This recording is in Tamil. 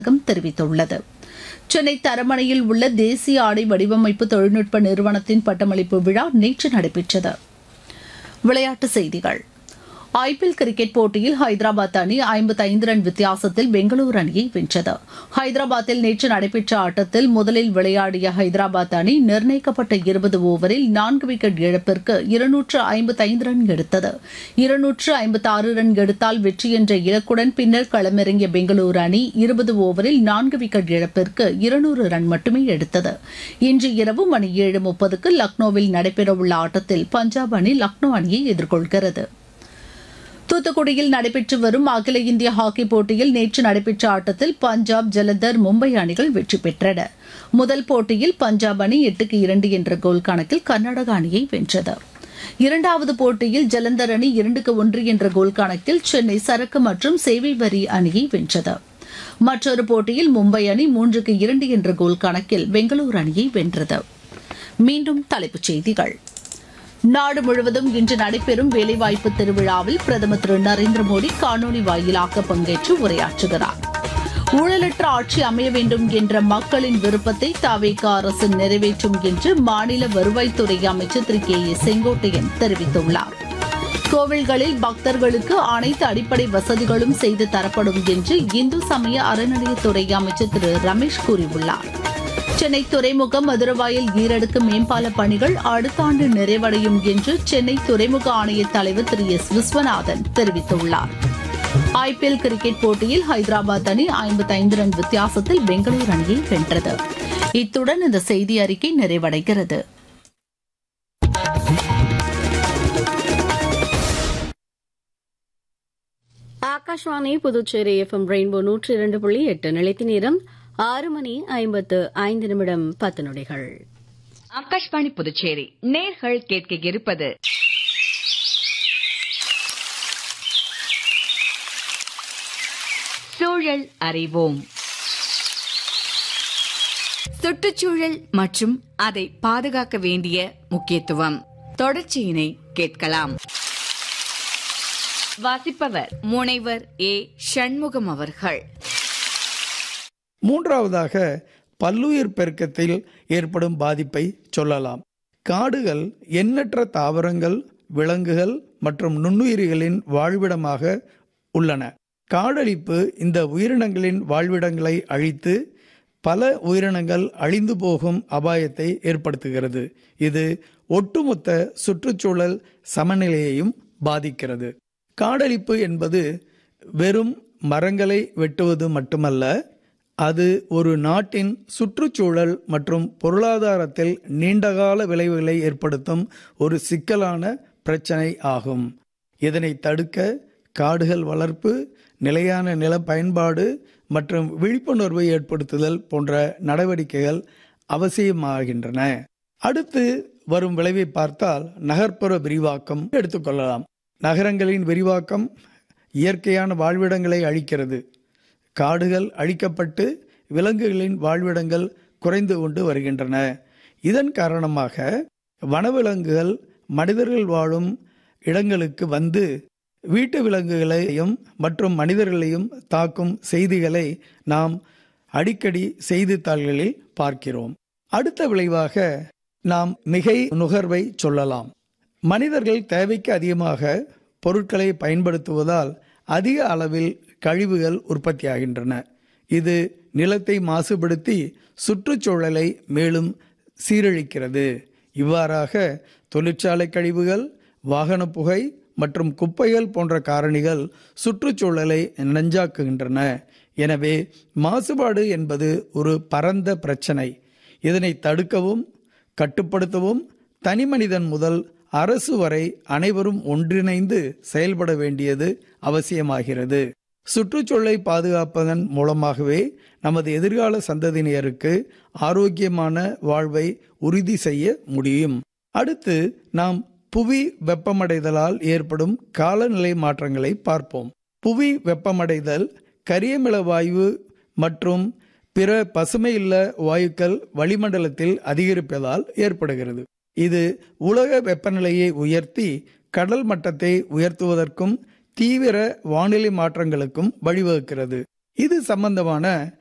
அமைச்சகம் தெரிவித்துள்ளது சென்னை தரமணையில் உள்ள தேசிய ஆடை வடிவமைப்பு தொழில்நுட்ப நிறுவனத்தின் பட்டமளிப்பு விழா நேற்று நடைபெற்றது விளையாட்டுச் செய்திகள் ஐபிஎல் கிரிக்கெட் போட்டியில் ஹைதராபாத் அணி ஐம்பத்தைந்து ரன் வித்தியாசத்தில் பெங்களூரு அணியை வென்றது ஹைதராபாத்தில் நேற்று நடைபெற்ற ஆட்டத்தில் முதலில் விளையாடிய ஹைதராபாத் அணி நிர்ணயிக்கப்பட்ட இருபது ஓவரில் நான்கு விக்கெட் இழப்பிற்கு இருநூற்று ஐம்பத்தைந்து ரன் எடுத்தது இருநூற்று ஐம்பத்தாறு ரன் எடுத்தால் வெற்றி என்ற இலக்குடன் பின்னர் களமிறங்கிய பெங்களூரு அணி இருபது ஓவரில் நான்கு விக்கெட் இழப்பிற்கு இருநூறு ரன் மட்டுமே எடுத்தது இன்று இரவு மணி ஏழு முப்பதுக்கு லக்னோவில் நடைபெறவுள்ள ஆட்டத்தில் பஞ்சாப் அணி லக்னோ அணியை எதிர்கொள்கிறது தூத்துக்குடியில் நடைபெற்று வரும் அகில இந்திய ஹாக்கி போட்டியில் நேற்று நடைபெற்ற ஆட்டத்தில் பஞ்சாப் ஜலந்தர் மும்பை அணிகள் வெற்றி பெற்றன முதல் போட்டியில் பஞ்சாப் அணி எட்டுக்கு இரண்டு என்ற கோல் கணக்கில் கர்நாடக அணியை வென்றது இரண்டாவது போட்டியில் ஜலந்தர் அணி இரண்டுக்கு ஒன்று என்ற கோல் கணக்கில் சென்னை சரக்கு மற்றும் சேவை வரி அணியை வென்றது மற்றொரு போட்டியில் மும்பை அணி மூன்றுக்கு இரண்டு என்ற கோல் கணக்கில் பெங்களூரு அணியை வென்றது மீண்டும் தலைப்புச் செய்திகள் நாடு முழுவதும் இன்று நடைபெறும் வேலைவாய்ப்பு திருவிழாவில் பிரதமர் திரு நரேந்திர மோடி காணொலி வாயிலாக பங்கேற்று உரையாற்றுகிறார் ஊழலற்ற ஆட்சி அமைய வேண்டும் என்ற மக்களின் விருப்பத்தை தாவேக அரசு நிறைவேற்றும் என்று மாநில வருவாய்த்துறை அமைச்சர் திரு கே ஏ செங்கோட்டையன் தெரிவித்துள்ளார் கோவில்களில் பக்தர்களுக்கு அனைத்து அடிப்படை வசதிகளும் செய்து தரப்படும் என்று இந்து சமய அறநிலையத்துறை அமைச்சர் திரு ரமேஷ் கூறியுள்ளார் சென்னை துறைமுகம் மதுரவாயல் ஈரடுக்கு மேம்பால பணிகள் அடுத்த ஆண்டு நிறைவடையும் என்று சென்னை துறைமுக ஆணைய தலைவர் திரு எஸ் விஸ்வநாதன் தெரிவித்துள்ளார் ஐபிஎல் கிரிக்கெட் போட்டியில் ஹைதராபாத் அணி ஐம்பத்தைந்து ரன் வித்தியாசத்தில் பெங்களூரு அணியை வென்றது இத்துடன் இந்த செய்தி அறிக்கை நிறைவடைகிறது ஆகாஷ்வாணி புதுச்சேரி எஃப்எம் ரெயின்போ நூற்றி இரண்டு புள்ளி எட்டு நிலைத்த நேரம் ஆறு மணி ஐம்பத்து ஐந்து நிமிடம் பத்து நொடிகள் ஆகாஷ்வாணி புதுச்சேரி நேர்கள் கேட்க இருப்பது சூழல் அறிவோம் சுற்றுச்சூழல் மற்றும் அதை பாதுகாக்க வேண்டிய முக்கியத்துவம் தொடர்ச்சியினை கேட்கலாம் வாசிப்பவர் முனைவர் ஏ சண்முகம் அவர்கள் மூன்றாவதாக பல்லுயிர் பெருக்கத்தில் ஏற்படும் பாதிப்பை சொல்லலாம் காடுகள் எண்ணற்ற தாவரங்கள் விலங்குகள் மற்றும் நுண்ணுயிரிகளின் வாழ்விடமாக உள்ளன காடழிப்பு இந்த உயிரினங்களின் வாழ்விடங்களை அழித்து பல உயிரினங்கள் அழிந்து போகும் அபாயத்தை ஏற்படுத்துகிறது இது ஒட்டுமொத்த சுற்றுச்சூழல் சமநிலையையும் பாதிக்கிறது காடழிப்பு என்பது வெறும் மரங்களை வெட்டுவது மட்டுமல்ல அது ஒரு நாட்டின் சுற்றுச்சூழல் மற்றும் பொருளாதாரத்தில் நீண்டகால விளைவுகளை ஏற்படுத்தும் ஒரு சிக்கலான பிரச்சனை ஆகும் இதனை தடுக்க காடுகள் வளர்ப்பு நிலையான நில பயன்பாடு மற்றும் விழிப்புணர்வை ஏற்படுத்துதல் போன்ற நடவடிக்கைகள் அவசியமாகின்றன அடுத்து வரும் விளைவை பார்த்தால் நகர்ப்புற விரிவாக்கம் எடுத்துக்கொள்ளலாம் நகரங்களின் விரிவாக்கம் இயற்கையான வாழ்விடங்களை அழிக்கிறது காடுகள் அழிக்கப்பட்டு விலங்குகளின் வாழ்விடங்கள் குறைந்து கொண்டு வருகின்றன இதன் காரணமாக வனவிலங்குகள் மனிதர்கள் வாழும் இடங்களுக்கு வந்து வீட்டு விலங்குகளையும் மற்றும் மனிதர்களையும் தாக்கும் செய்திகளை நாம் அடிக்கடி செய்தித்தாள்களில் பார்க்கிறோம் அடுத்த விளைவாக நாம் மிகை நுகர்வை சொல்லலாம் மனிதர்கள் தேவைக்கு அதிகமாக பொருட்களை பயன்படுத்துவதால் அதிக அளவில் கழிவுகள் உற்பத்தியாகின்றன இது நிலத்தை மாசுபடுத்தி சுற்றுச்சூழலை மேலும் சீரழிக்கிறது இவ்வாறாக தொழிற்சாலை கழிவுகள் வாகன புகை மற்றும் குப்பைகள் போன்ற காரணிகள் சுற்றுச்சூழலை நஞ்சாக்குகின்றன எனவே மாசுபாடு என்பது ஒரு பரந்த பிரச்சனை இதனை தடுக்கவும் கட்டுப்படுத்தவும் தனிமனிதன் முதல் அரசு வரை அனைவரும் ஒன்றிணைந்து செயல்பட வேண்டியது அவசியமாகிறது சுற்றுச்சூழலை பாதுகாப்பதன் மூலமாகவே நமது எதிர்கால சந்ததியினருக்கு ஆரோக்கியமான வாழ்வை உறுதி செய்ய முடியும் அடுத்து நாம் புவி வெப்பமடைதலால் ஏற்படும் காலநிலை மாற்றங்களை பார்ப்போம் புவி வெப்பமடைதல் கரியமில வாயு மற்றும் பிற பசுமையுள்ள வாயுக்கள் வளிமண்டலத்தில் அதிகரிப்பதால் ஏற்படுகிறது இது உலக வெப்பநிலையை உயர்த்தி கடல் மட்டத்தை உயர்த்துவதற்கும் தீவிர வானிலை மாற்றங்களுக்கும் வழிவகுக்கிறது இது சம்பந்தமான